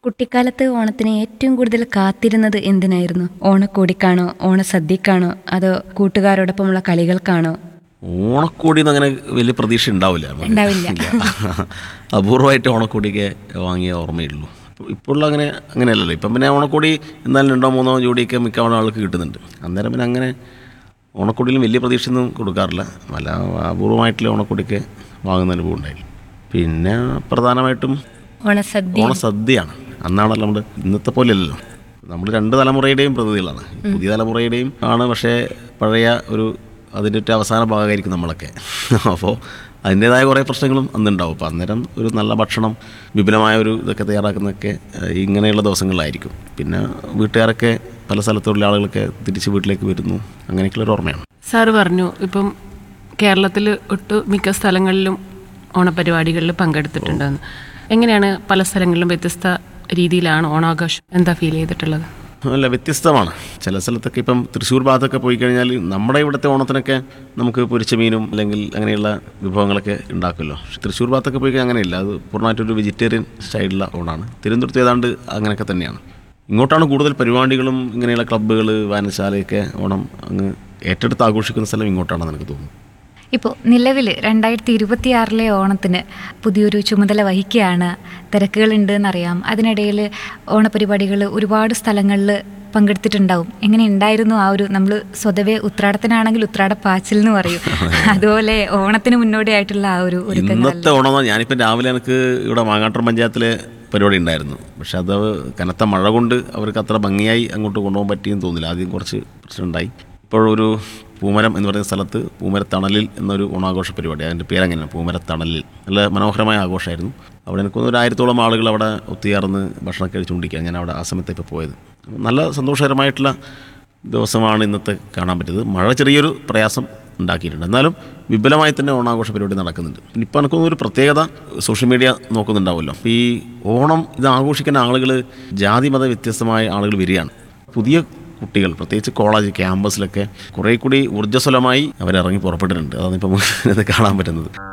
കുട്ടിക്കാലത്ത് ഓണത്തിന് ഏറ്റവും കൂടുതൽ കാത്തിരുന്നത് എന്തിനായിരുന്നു ഓണക്കോടിക്കാണോ ഓണസദ്യക്കാണോ അതോ കൂട്ടുകാരോടൊപ്പമുള്ള കളികൾക്കാണോ ഓണക്കോടി അങ്ങനെ വലിയ പ്രതീക്ഷ ഉണ്ടാവില്ല നമുക്ക്. ഉണ്ടാവില്ല. ഇല്ല. അപൂർവമായിട്ട് ഓണക്കോടിയൊക്കെ വാങ്ങിയ ഓർമ്മയുള്ളൂ ഇപ്പോൾ- ഇപ്പോഴുള്ള അങ്ങനെ അങ്ങനെയല്ലല്ലോ ഇപ്പം പിന്നെ ഓണക്കോടി എന്നാലും രണ്ടോ മൂന്നോ ജോഡിയൊക്കെ മിക്കവാറും ആൾക്ക് കിട്ടുന്നുണ്ട് അന്നേരം പിന്നെ അങ്ങനെ ഓണക്കോടിയിലും വലിയ പ്രതീക്ഷയൊന്നും കൊടുക്കാറില്ല നല്ല അപൂർവമായിട്ടുള്ള ഓണക്കോടിയൊക്കെ വാങ്ങുന്ന അനുഭവം ഉണ്ടായില്ല പിന്നെ പ്രധാനമായിട്ടും ഓണസദ്യ ഓണസദ്യയാണ് അന്നാണല്ലോ നമ്മൾ ഇന്നത്തെ പോലെയല്ലല്ലോ നമ്മൾ രണ്ട് തലമുറയുടെയും പ്രതിനിധികളാണ് പുതിയ തലമുറയുടെയും ആണ് പക്ഷേ പഴയ ഒരു അതിൻ്റെ ഒരു അവസാന ഭാഗമായിരിക്കും നമ്മളൊക്കെ അപ്പോൾ അതിൻ്റേതായ കുറേ പ്രശ്നങ്ങളും അന്നുണ്ടാവും അപ്പോൾ അന്നേരം ഒരു നല്ല ഭക്ഷണം വിപുലമായ ഒരു ഇതൊക്കെ തയ്യാറാക്കുന്നതൊക്കെ ഏഹ്, ഇങ്ങനെയുള്ള ദിവസങ്ങളിലായിരിക്കും പിന്നെ വീട്ടുകാരൊക്കെ പല സ്ഥലത്തുള്ള ആളുകളൊക്കെ തിരിച്ച് വീട്ടിലേക്ക് വരുന്നു അങ്ങനെയൊക്കെയുള്ളൊരു ഓർമ്മയാണ് സാറ് പറഞ്ഞു ഇപ്പം കേരളത്തിൽ ഒട്ടു മിക്ക സ്ഥലങ്ങളിലും ഓണപരിപാടികളിൽ പങ്കെടുത്തിട്ടുണ്ടെന്ന് എങ്ങനെയാണ് പല സ്ഥലങ്ങളിലും വ്യത്യസ്ത രീതിയിലാണ് ഓണാഘോഷം എന്താ ഫീൽ ചെയ്തിട്ടുള്ളത് അല്ല വ്യത്യസ്തമാണ് ചില സ്ഥലത്തൊക്കെ ഇപ്പം തൃശ്ശൂർ ഭാഗത്തൊക്കെ പോയി കഴിഞ്ഞാൽ നമ്മുടെ ഇവിടുത്തെ ഓണത്തിനൊക്കെ നമുക്ക് പൊരിച്ച മീനും അല്ലെങ്കിൽ അങ്ങനെയുള്ള വിഭവങ്ങളൊക്കെ ഉണ്ടാക്കുമല്ലോ പക്ഷെ തൃശ്ശൂർ ഭാഗത്തൊക്കെ പോയി കഴിഞ്ഞാൽ അങ്ങനെയില്ല അത് പൂർണ്ണമായിട്ടൊരു വെജിറ്റേറിയൻ സ്റ്റൈലുള്ള ഓണാണ് തിരുവനന്തപുരത്ത് ഏതാണ്ട് അങ്ങനെയൊക്കെ തന്നെയാണ് ഇങ്ങോട്ടാണ് കൂടുതൽ പരിപാടികളും ഇങ്ങനെയുള്ള ക്ലബ്ബുകൾ വായനശാലയൊക്കെ ഓണം അങ്ങ് ഏറ്റെടുത്ത് ആഘോഷിക്കുന്ന സ്ഥലം ഇങ്ങോട്ടാണെന്ന് എനിക്ക് തോന്നുന്നു ഇപ്പോൾ നിലവിൽ രണ്ടായിരത്തി ഇരുപത്തിയാറിലെ ഓണത്തിന് പുതിയൊരു ചുമതല വഹിക്കുകയാണ് തിരക്കുകളുണ്ട് എന്നറിയാം അതിനിടയിൽ ഓണപരിപാടികൾ ഒരുപാട് സ്ഥലങ്ങളിൽ പങ്കെടുത്തിട്ടുണ്ടാവും എങ്ങനെ ഉണ്ടായിരുന്നു ആ ഒരു നമ്മൾ സ്വതവേ ഉത്രാടത്തിനാണെങ്കിൽ ഉത്രാട പാച്ചിൽ എന്ന് പറയും അതുപോലെ ഓണത്തിന് മുന്നോടിയായിട്ടുള്ള ആ ഒരു ഒരുക്കങ്ങൾ ഇന്നത്തെ ഓണം ഞാനിപ്പം രാവിലെ എനിക്ക് ഇവിടെ മാങ്ങാട്ടം പഞ്ചായത്തിലെ പരിപാടി ഉണ്ടായിരുന്നു പക്ഷെ അത് കനത്ത മഴ കൊണ്ട് അവർക്ക് അത്ര ഭംഗിയായി അങ്ങോട്ട് കൊണ്ടുപോകാൻ പറ്റിയെന്ന് തോന്നില്ല ആദ്യം കുറച്ച് പ്രശ്നമുണ്ടായി ഇപ്പോഴൊരു പൂമരം എന്ന് പറയുന്ന സ്ഥലത്ത് പൂമരത്തണലിൽ എന്നൊരു ഓണാഘോഷ പരിപാടി അതിൻ്റെ പേരങ്ങനെയാണ് പൂമരത്തണലിൽ നല്ല മനോഹരമായ ആഘോഷമായിരുന്നു അവിടെ എനിക്ക് തോന്നുന്നു ഒരു ആയിരത്തോളം ആളുകൾ അവിടെ ഒത്തുചേർന്ന് ഭക്ഷണം കഴിച്ചുകൊണ്ടിരിക്കുക ഞാൻ അവിടെ ആ സമയത്ത് ഇപ്പോൾ പോയത് നല്ല സന്തോഷകരമായിട്ടുള്ള ദിവസമാണ് ഇന്നത്തെ കാണാൻ പറ്റിയത് മഴ ചെറിയൊരു പ്രയാസം ഉണ്ടാക്കിയിട്ടുണ്ട് എന്നാലും വിപുലമായി തന്നെ ഓണാഘോഷ പരിപാടി നടക്കുന്നുണ്ട് ഇനിയിപ്പോൾ എനിക്കൊന്നും ഒരു പ്രത്യേകത സോഷ്യൽ മീഡിയ നോക്കുന്നുണ്ടാവുമല്ലോ അപ്പോൾ ഈ ഓണം ഇത് ആഘോഷിക്കുന്ന ആളുകൾ ജാതി മത വ്യത്യസ്തമായ ആളുകൾ വരികയാണ് പുതിയ കുട്ടികൾ പ്രത്യേകിച്ച് കോളേജ് ക്യാമ്പസിലൊക്കെ കുറേ കൂടി ഊർജ്ജസ്വലമായി അവരിറങ്ങി പുറപ്പെട്ടിട്ടുണ്ട് അതാണ് ഇപ്പം നമുക്ക് കാണാൻ പറ്റുന്നത്